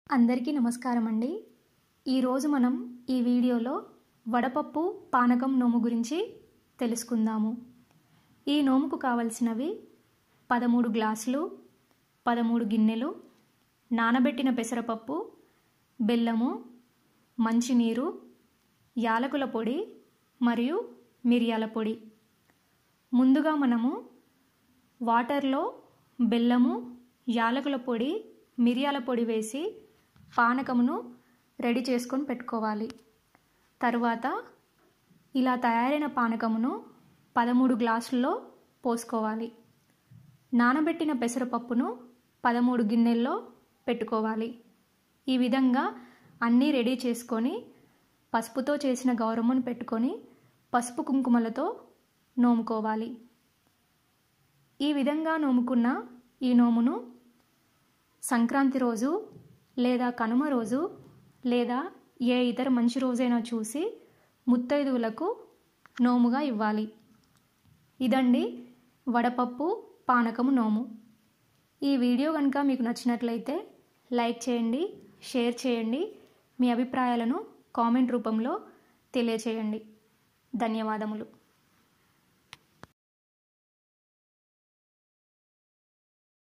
అందరికీ నమస్కారం అండి ఈరోజు మనం ఈ వీడియోలో వడపప్పు పానకం నోము గురించి తెలుసుకుందాము ఈ నోముకు కావలసినవి పదమూడు గ్లాసులు పదమూడు గిన్నెలు నానబెట్టిన పెసరపప్పు బెల్లము మంచినీరు యాలకుల పొడి మరియు మిరియాల పొడి ముందుగా మనము వాటర్లో బెల్లము యాలకుల పొడి మిరియాల పొడి వేసి పానకమును రెడీ చేసుకొని పెట్టుకోవాలి తరువాత ఇలా తయారైన పానకమును పదమూడు గ్లాసుల్లో పోసుకోవాలి నానబెట్టిన పెసరపప్పును పదమూడు గిన్నెల్లో పెట్టుకోవాలి ఈ విధంగా అన్నీ రెడీ చేసుకొని పసుపుతో చేసిన గౌరమ్మను పెట్టుకొని పసుపు కుంకుమలతో నోముకోవాలి ఈ విధంగా నోముకున్న ఈ నోమును సంక్రాంతి రోజు లేదా కనుమ రోజు లేదా ఏ ఇతర మంచి రోజైనా చూసి ముత్తైదువులకు నోముగా ఇవ్వాలి ఇదండి వడపప్పు పానకము నోము ఈ వీడియో కనుక మీకు నచ్చినట్లయితే లైక్ చేయండి షేర్ చేయండి మీ అభిప్రాయాలను కామెంట్ రూపంలో తెలియచేయండి ధన్యవాదములు